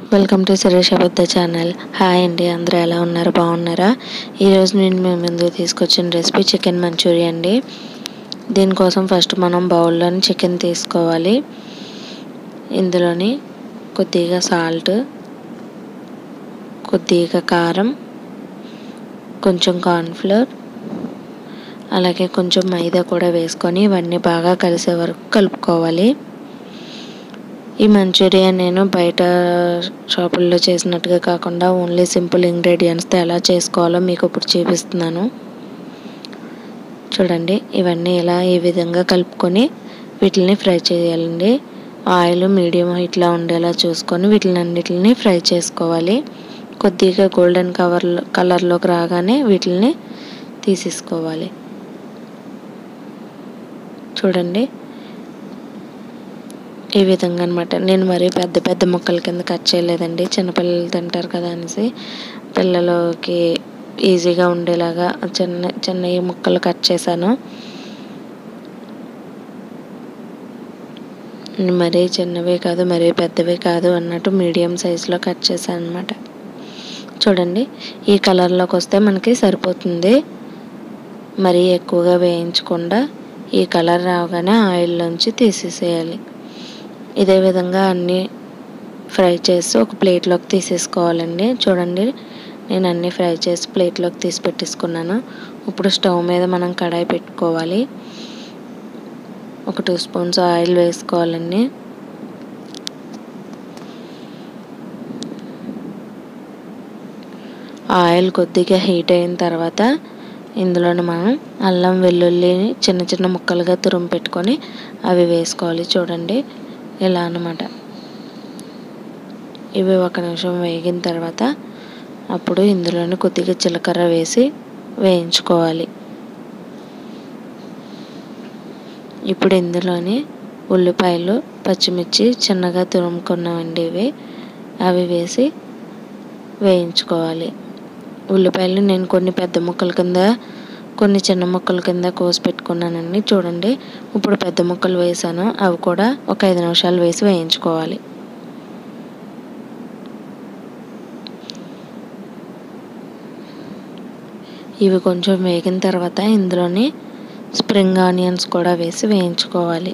welcome to Suresh అబద్ధ channel hi అండి అందరూ ఎలా ఉన్నారు బాగున్నారా ఈరోజు నేను మీ ముందు తీసుకొచ్చిన రెసిపీ చికెన్ మంచూరియా అండి దీనికోసం ఫస్ట్ మనం బౌల్లోని చికెన్ తీసుకోవాలి ఇందులోని కొద్దిగా సాల్ట్ కొద్దిగా కారం కొంచెం కార్న్ఫ్లోర్ అలాగే కొంచెం మైదా కూడా వేసుకొని ఇవన్నీ బాగా కలిసే వరకు కలుపుకోవాలి ఈ మంచూరియా నేను బయట షాపుల్లో చేసినట్టుగా కాకుండా ఓన్లీ సింపుల్ ఇంగ్రీడియంట్స్తో ఎలా చేసుకోవాలో మీకు ఇప్పుడు చూపిస్తున్నాను చూడండి ఇవన్నీ ఇలా ఈ విధంగా కలుపుకొని వీటిని ఫ్రై చేయాలండి ఆయిల్ మీడియం హీట్లో ఉండేలా చూసుకొని వీటిని అన్నిటిని ఫ్రై చేసుకోవాలి కొద్దిగా గోల్డెన్ కవర్ కలర్లోకి రాగానే వీటిని తీసేసుకోవాలి చూడండి ఈ విధంగా అనమాట నేను మరీ పెద్ద పెద్ద ముక్కల కింద కట్ చేయలేదండి చిన్నపిల్లలు తింటారు కదా అనేసి పిల్లలకి ఈజీగా ఉండేలాగా చిన్న చిన్న ముక్కలు కట్ చేశాను మరీ చిన్నవి కాదు మరీ పెద్దవి కాదు అన్నట్టు మీడియం సైజులో కట్ చేశాను అనమాట చూడండి ఈ కలర్లోకి వస్తే మనకి సరిపోతుంది మరీ ఎక్కువగా వేయించకుండా ఈ కలర్ రాగానే ఆయిల్లోంచి తీసేసేయాలి ఇదే విధంగా అన్నీ ఫ్రై చేసి ఒక ప్లేట్లోకి తీసేసుకోవాలండి చూడండి నేను అన్నీ ఫ్రై చేసి ప్లేట్లోకి తీసి పెట్టేసుకున్నాను ఇప్పుడు స్టవ్ మీద మనం కడాయి పెట్టుకోవాలి ఒక టూ స్పూన్స్ ఆయిల్ వేసుకోవాలండి ఆయిల్ కొద్దిగా హీట్ అయిన తర్వాత ఇందులోని మనం అల్లం వెల్లుల్లిని చిన్న చిన్న ముక్కలుగా తురుము పెట్టుకొని అవి వేసుకోవాలి చూడండి ఇలా అనమాట ఇవి ఒక నిమిషం వేగిన తర్వాత అప్పుడు ఇందులోని కొద్దిగా జీలకర్ర వేసి వేయించుకోవాలి ఇప్పుడు ఇందులోని ఉల్లిపాయలు పచ్చిమిర్చి చిన్నగా తురుముకున్నామండి ఇవి అవి వేసి వేయించుకోవాలి ఉల్లిపాయలు నేను కొన్ని పెద్ద ముక్కల కింద కొన్ని చిన్న ముక్కల కింద కోసి పెట్టుకున్నానండి చూడండి ఇప్పుడు పెద్ద ముక్కలు వేసాను అవి కూడా ఒక ఐదు నిమిషాలు వేసి వేయించుకోవాలి ఇవి కొంచెం వేగిన తర్వాత ఇందులోని స్ప్రింగ్ ఆనియన్స్ కూడా వేసి వేయించుకోవాలి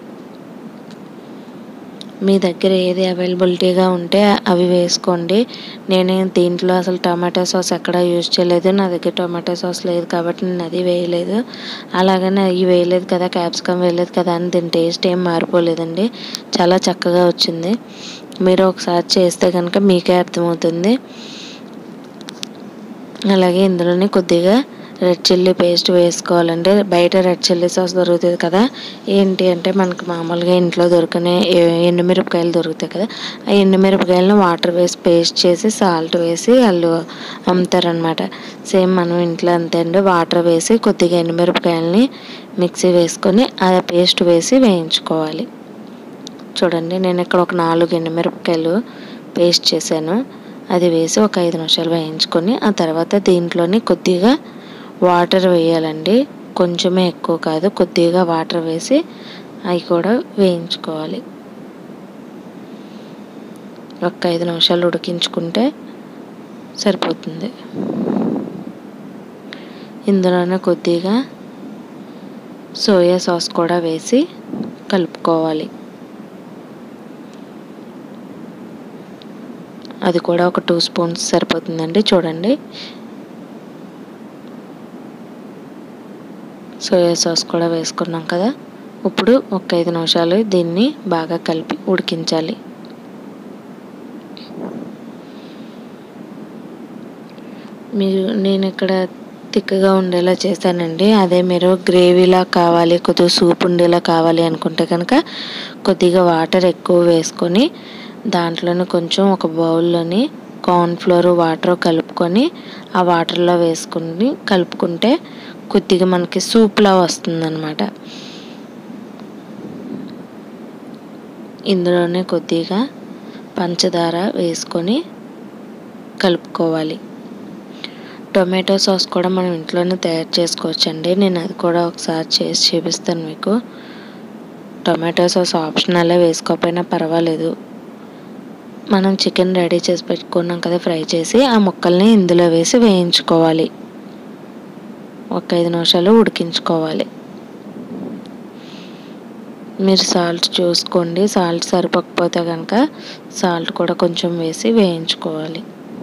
మీ దగ్గర ఏది అవైలబిలిటీగా ఉంటే అవి వేసుకోండి నేను దీంట్లో అసలు టమాటో సాస్ ఎక్కడ యూజ్ చేయలేదు నా దగ్గర టమాటో సాస్ లేదు కాబట్టి నేను అది వేయలేదు అలాగని అవి వేయలేదు కదా క్యాప్సికమ్ వేయలేదు కదా అని దీని టేస్ట్ ఏం మారిపోలేదండి చాలా చక్కగా వచ్చింది మీరు ఒకసారి చేస్తే కనుక మీకే అర్థమవుతుంది అలాగే ఇందులోనే కొద్దిగా రెడ్ చిల్లీ పేస్ట్ వేసుకోవాలండి బయట రెడ్ చిల్లీ సాస్ దొరుకుతుంది కదా ఏంటి అంటే మనకు మామూలుగా ఇంట్లో దొరికిన ఎండుమిరపకాయలు దొరుకుతాయి కదా ఆ ఎండుమిరపకాయలను వాటర్ వేసి పేస్ట్ చేసి సాల్ట్ వేసి వాళ్ళు అమ్ముతారనమాట సేమ్ మనం ఇంట్లో అంతే అండి వాటర్ వేసి కొద్దిగా ఎండుమిరపకాయలని మిక్సీ వేసుకొని ఆ పేస్ట్ వేసి వేయించుకోవాలి చూడండి నేను ఇక్కడ ఒక నాలుగు ఎండుమిరపకాయలు పేస్ట్ చేశాను అది వేసి ఒక ఐదు నిమిషాలు వేయించుకొని ఆ తర్వాత దీంట్లోని కొద్దిగా వాటర్ వేయాలండి కొంచెమే ఎక్కువ కాదు కొద్దిగా వాటర్ వేసి అవి కూడా వేయించుకోవాలి ఒక ఐదు నిమిషాలు ఉడికించుకుంటే సరిపోతుంది ఇందులోనే కొద్దిగా సోయా సాస్ కూడా వేసి కలుపుకోవాలి అది కూడా ఒక టూ స్పూన్స్ సరిపోతుందండి చూడండి సోయా సాస్ కూడా వేసుకున్నాం కదా ఇప్పుడు ఒక ఐదు నిమిషాలు దీన్ని బాగా కలిపి ఉడికించాలి మీరు నేను ఇక్కడ తిక్కగా ఉండేలా చేశానండి అదే మీరు గ్రేవీలా కావాలి కొద్దిగా సూప్ ఉండేలా కావాలి అనుకుంటే కనుక కొద్దిగా వాటర్ ఎక్కువ వేసుకొని దాంట్లోనే కొంచెం ఒక బౌల్లోని కార్న్ఫ్లోర్ వాటర్ కలుపుకొని ఆ వాటర్లో వేసుకుని కలుపుకుంటే కొద్దిగా మనకి సూప్లా వస్తుందన్నమాట ఇందులోనే కొద్దిగా పంచదార వేసుకొని కలుపుకోవాలి టొమాటో సాస్ కూడా మనం ఇంట్లోనే తయారు చేసుకోవచ్చండి నేను అది కూడా ఒకసారి చేసి చూపిస్తాను మీకు టొమాటో సాస్ ఆప్షనలే వేసుకోకపోయినా పర్వాలేదు మనం చికెన్ రెడీ చేసి పెట్టుకున్నాం కదా ఫ్రై చేసి ఆ ముక్కల్ని ఇందులో వేసి వేయించుకోవాలి ఒక ఐదు నిమిషాలు ఉడికించుకోవాలి మీరు సాల్ట్ చూసుకోండి సాల్ట్ సరిపోకపోతే కనుక సాల్ట్ కూడా కొంచెం వేసి వేయించుకోవాలి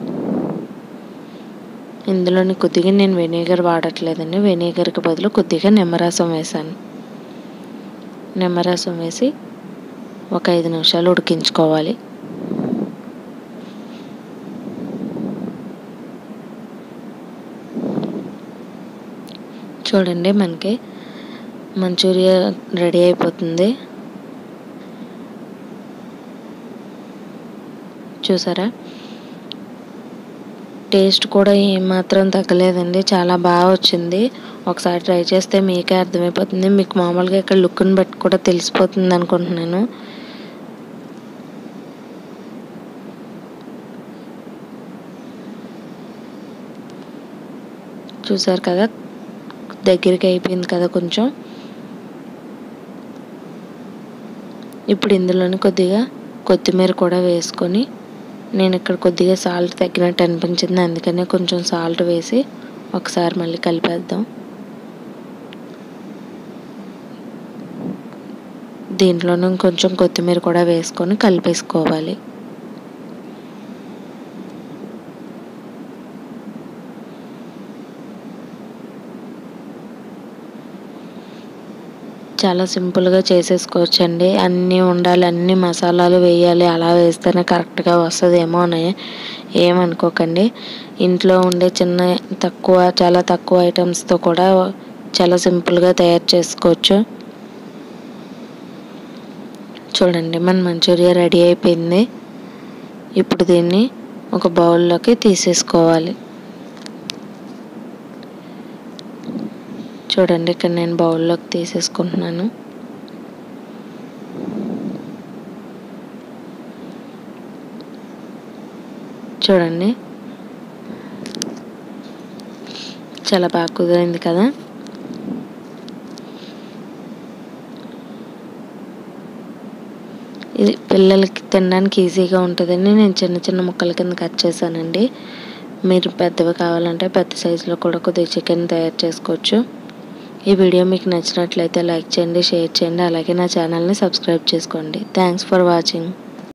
ఇందులోని కొద్దిగా నేను వెనిగర్ వాడట్లేదండి వెనిగర్కి బదులు కొద్దిగా నిమ్మరసం వేసాను నిమ్మరసం వేసి ఒక ఐదు నిమిషాలు ఉడికించుకోవాలి చూడండి మనకి మంచూరియా రెడీ అయిపోతుంది చూసారా టేస్ట్ కూడా ఏమాత్రం తగ్గలేదండి చాలా బాగా వచ్చింది ఒకసారి ట్రై చేస్తే మీకే అర్థమైపోతుంది మీకు మామూలుగా ఇక్కడ లుక్ని బట్టి కూడా తెలిసిపోతుంది అనుకుంటున్నాను చూసారు కదా దగ్గరికి అయిపోయింది కదా కొంచెం ఇప్పుడు ఇందులోని కొద్దిగా కొత్తిమీర కూడా వేసుకొని నేను ఇక్కడ కొద్దిగా సాల్ట్ తగ్గినట్టు అనిపించింది అందుకనే కొంచెం సాల్ట్ వేసి ఒకసారి మళ్ళీ కలిపేద్దాం దీంట్లోనూ కొంచెం కొత్తిమీర కూడా వేసుకొని కలిపేసుకోవాలి చాలా సింపుల్గా చేసేసుకోవచ్చండి అన్నీ ఉండాలి అన్ని మసాలాలు వేయాలి అలా వేస్తేనే కరెక్ట్గా వస్తుందేమో అని ఏమనుకోకండి ఇంట్లో ఉండే చిన్న తక్కువ చాలా తక్కువ ఐటమ్స్తో కూడా చాలా సింపుల్గా తయారు చేసుకోవచ్చు చూడండి మన మంచూరియా రెడీ అయిపోయింది ఇప్పుడు దీన్ని ఒక బౌల్లోకి తీసేసుకోవాలి చూడండి ఇక్కడ నేను బౌల్లోకి తీసేసుకుంటున్నాను చూడండి చాలా బాగా కుదిరింది కదా ఇది పిల్లలకి తినడానికి ఈజీగా ఉంటుందని నేను చిన్న చిన్న ముక్కల కింద కట్ చేశానండి మీరు పెద్దవి కావాలంటే పెద్ద సైజులో కూడా కొద్దిగా చికెన్ తయారు చేసుకోవచ్చు ఈ వీడియో మీకు నచ్చినట్లయితే లైక్ చేయండి షేర్ చేయండి అలాగే నా ఛానల్ని సబ్స్క్రైబ్ చేసుకోండి థ్యాంక్స్ ఫర్ వాచింగ్